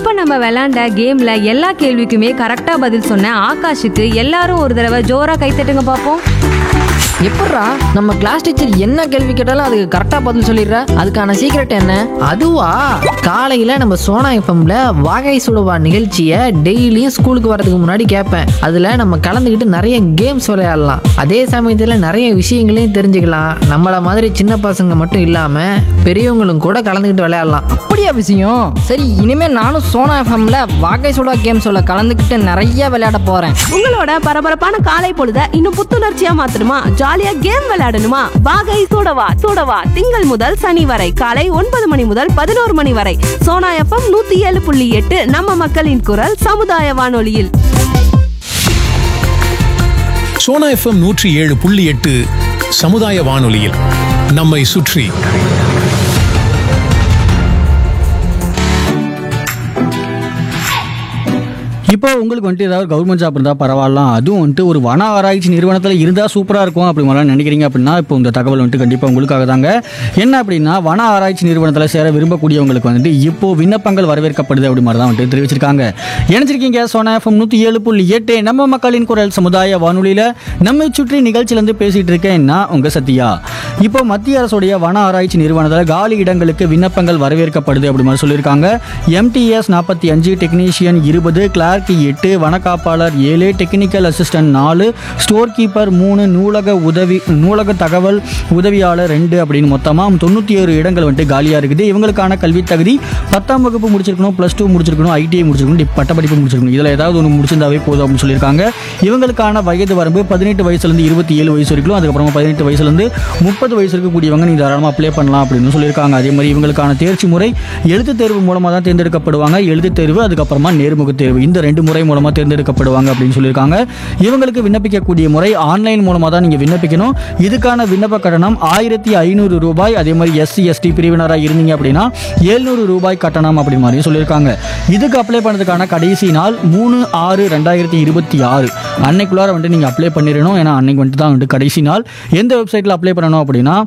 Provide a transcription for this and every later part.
இப்ப நம்ம விளையாண்ட கேம்ல எல்லா கேள்விக்குமே கரெக்டா பதில் சொன்ன ஆகாஷுக்கு எல்லாரும் ஒரு தடவை ஜோரா கைத்தட்டுங்க பாப்போம் எப்பட்றா நம்ம கிளாஸ் டீச்சர் என்ன கேள்வி கேட்டாலும் அதுக்கு கரெக்டாக பதில் சொல்லிடுற அதுக்கான சீக்ரெட் என்ன அதுவா காலையில நம்ம சோனா எஃப்எம்ல வாகை சுடுவா நிகழ்ச்சியை டெய்லியும் ஸ்கூலுக்கு வரதுக்கு முன்னாடி கேட்பேன் அதுல நம்ம கலந்துக்கிட்டு நிறைய கேம்ஸ் விளையாடலாம் அதே சமயத்துல நிறைய விஷயங்களையும் தெரிஞ்சுக்கலாம் நம்மள மாதிரி சின்ன பசங்க மட்டும் இல்லாம பெரியவங்களும் கூட கலந்துக்கிட்டு விளையாடலாம் அப்படியா விஷயம் சரி இனிமே நானும் சோனா எஃப்எம்ல வாகை சுடா கேம்ஸோட கலந்துக்கிட்டு நிறைய விளையாட போறேன் உங்களோட பரபரப்பான காலை பொழுத இன்னும் புத்துணர்ச்சியா மாத்தணுமா ஜாலியா கேம் விளையாடணுமா வாகை சூடவா சூடவா திங்கள் முதல் சனி வரை காலை ஒன்பது மணி முதல் பதினோரு மணி வரை சோனா எஃப்எம் நூத்தி ஏழு புள்ளி எட்டு நம்ம மக்களின் குரல் சமுதாய வானொலியில் சோனா எஃப்எம் நூற்றி ஏழு புள்ளி எட்டு சமுதாய வானொலியில் நம்மை சுற்றி இப்போ உங்களுக்கு வந்துட்டு ஏதாவது கவர்மெண்ட் ஜாப் இருந்தால் பரவாயில்லாம் அதுவும் வந்துட்டு ஒரு வன ஆராய்ச்சி நிறுவனத்தில் இருந்தால் சூப்பராக இருக்கும் அப்படி மாதிரிலாம் நினைக்கிறீங்க அப்படின்னா இப்போ இந்த தகவல் வந்துட்டு கண்டிப்பாக உங்களுக்காக தாங்க என்ன அப்படின்னா வன ஆராய்ச்சி நிறுவனத்தில் சேர விரும்பக்கூடியவங்களுக்கு வந்துட்டு இப்போ விண்ணப்பங்கள் வரவேற்கப்படுது அப்படி மாதிரி தான் வந்துட்டு தெரிவிச்சிருக்காங்க இணைச்சிருக்கீங்க சோனா எஃப்எம் நூற்றி ஏழு புள்ளி எட்டு நம்ம மக்களின் குரல் சமுதாய வானொலியில் நம்மை சுற்றி நிகழ்ச்சியிலேருந்து பேசிகிட்டு இருக்கேன் நான் உங்கள் சத்யா இப்போ மத்திய அரசுடைய வன ஆராய்ச்சி நிறுவனத்தில் காலி இடங்களுக்கு விண்ணப்பங்கள் வரவேற்கப்படுது அப்படி மாதிரி சொல்லியிருக்காங்க எம்டிஎஸ் நாற்பத்தி அஞ்சு டெக்னீஷியன் இருபது கிளார்க் எட்டு வனக்காப்பாளர் ஏழு டெக்னிக்கல் அசிஸ்டன்ட் நாலு ஸ்டோர் கீப்பர் மூணு நூலக உதவி நூலக தகவல் உதவியாளர் ரெண்டு அப்படின்னு மொத்தமாக தொண்ணூற்றி ஏழு இடங்கள் வந்துட்டு காலியாக இருக்குது இவங்களுக்கான கல்வி தகுதி பத்தாம் வகுப்பு முடிச்சிருக்கணும் ப்ளஸ் டூ முடிச்சிருக்கணும் ஐடிஐ முடிச்சிருக்கணும் டி- பட்டப்படிப்பு முடிச்சிருக்கணும் இதில் ஏதாவது ஒன்று முடிச்சிருந்தாவே போதும் அப்படின்னு சொல்லியிருக்காங்க இவங்களுக்கான வயது வரம்பு பதினெட்டு வயசுலேருந்து இருபத்தி ஏழு வயசு வரைக்கும் அதுக்கப்புறமா பதினெட்டு வயசுலேருந்து முப்பது வயசு இருக்கக்கூடியவங்க நீங்கள் தாராளமாக அப்ளை பண்ணலாம் அப்படின்னு சொல்லியிருக்காங்க அதே மாதிரி இவங்களுக்கான தேர்ச்சி முறை எழுத்து தேர்வு மூலமாக தான் தேர்ந்தெடுக்கப்படுவாங்க எழுத்து தேர்வு அதுக்கப்புறமா நேர்முக தேர்வு இந்த ரெண்டு முறை மூலமாக தேர்ந்தெடுக்கப்படுவாங்க அப்படின்னு சொல்லியிருக்காங்க இவங்களுக்கு விண்ணப்பிக்கக்கூடிய முறை ஆன்லைன் மூலமாக தான் நீங்கள் விண்ணப்பிக்கணும் இதுக்கான விண்ணப்ப கட்டணம் ஆயிரத்தி ஐநூறு ரூபாய் அதே மாதிரி எஸ்சி எஸ்டி பிரிவினராக இருந்தீங்க அப்படின்னா எழுநூறு ரூபாய் கட்டணம் அப்படி மாதிரி சொல்லியிருக்காங்க இதுக்கு அப்ளை பண்ணதுக்கான கடைசி நாள் மூணு ஆறு ரெண்டாயிரத்தி இருபத்தி ஆறு அன்னைக்குள்ளார வந்துட்டு நீங்கள் அப்ளை பண்ணிடணும் ஏன்னா அன்னைக்கு வந்துட்டு தான் வந்துட்டு கடைசி நாள் எந்த வெப்சைட்டில் அப்ளை பண்ணணும் அப்படின்னா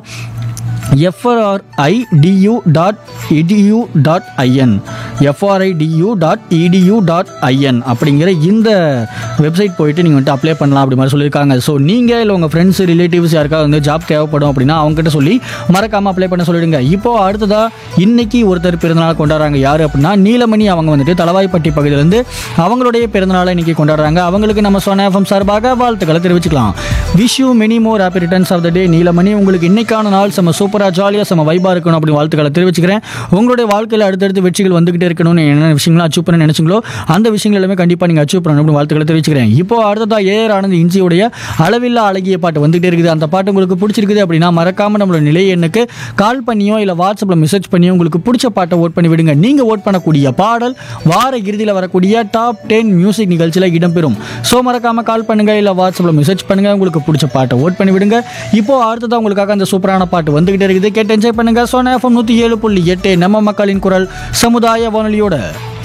F R I D U dot edu dot I N F R I D U dot edu dot I N அப்படிங்கிற இந்த வெப்சைட் போயிட்டு நீங்கள் வந்துட்டு அப்ளை பண்ணலாம் அப்படி மாதிரி சொல்லியிருக்காங்க ஸோ நீங்கள் இல்லை உங்கள் ஃப்ரெண்ட்ஸ் ரிலேட்டிவ்ஸ் யாருக்காவது வந்து ஜாப் தேவைப்படும் அப்படின்னா அவங்ககிட்ட சொல்லி மறக்காமல் அப்ளை பண்ண சொல்லிடுங்க இப்போ அடுத்ததாக இன்னைக்கு ஒருத்தர் பிறந்தநாள் கொண்டாடுறாங்க யார் அப்படின்னா நீலமணி அவங்க வந்துட்டு தலவாய்ப்பட்டி பகுதியிலேருந்து அவங்களுடைய பிறந்தநாளை இன்னைக்கு கொண்டாடுறாங்க அவங்களுக்கு நம்ம சொன்ன எஃப்எம் சார்பாக வாழ்த்துக்களை தெரிவிச்சுக்கலாம் wish you many more happy returns of the day Neelamani உங்களுக்கு இன்னைக்கான நாள் செம்ம சூப்பராக ஜாலியாக செம்ம வைபாக இருக்கணும் அப்படி வாழ்த்துக்களை தெரிவிச்சுக்கிறேன் உங்களுடைய வாழ்க்கையில் அடுத்தடுத்து வெற்றிகள் வந்துகிட்டே இருக்கணும்னு என்ன விஷயங்களும் அச்சீவ் பண்ண நினைச்சீங்களோ அந்த விஷயங்கள் எல்லாமே கண்டிப்பாக நீங்கள் அச்சீவ் பண்ணணும் அப்படின்னு வாழ்த்துக்களை தெரிவிச்சுக்கிறேன் இப்போ அடுத்ததாக ஏஆர் ஆனந்த் இன்சியுடைய அளவில்லா அழகிய பாட்டு வந்துகிட்டே இருக்குது அந்த பாட்டு உங்களுக்கு பிடிச்சிருக்குது அப்படின்னா மறக்காம நம்மளோட நிலை எண்ணுக்கு கால் பண்ணியோ இல்லை வாட்ஸ்அப்பில் மெசேஜ் பண்ணியோ உங்களுக்கு பிடிச்ச பாட்டை ஓட் பண்ணி விடுங்க நீங்கள் ஓட் பண்ணக்கூடிய பாடல் வார இறுதியில் வரக்கூடிய டாப் டென் மியூசிக் நிகழ்ச்சியில் இடம்பெறும் ஸோ மறக்காம கால் பண்ணுங்க இல்லை வாட்ஸ்அப்பில் மெசேஜ் பண்ணுங்க உங்களுக்கு பிடிச்ச பாட்டை ஓட் பண்ணி விடுங்க இப்போ அடுத்ததான் உங்களுக்காக அந்த சூப்பரான பாட்டு வந்துகிட்டே இருக்குது கேட்டு என்ஜாய் பண்ணுங்க சோனா எஃப்எம் நூற்றி ஏழு புள்ளி எட்டு நம்ம மக்களின் குரல் சமுதாய வானொலியோட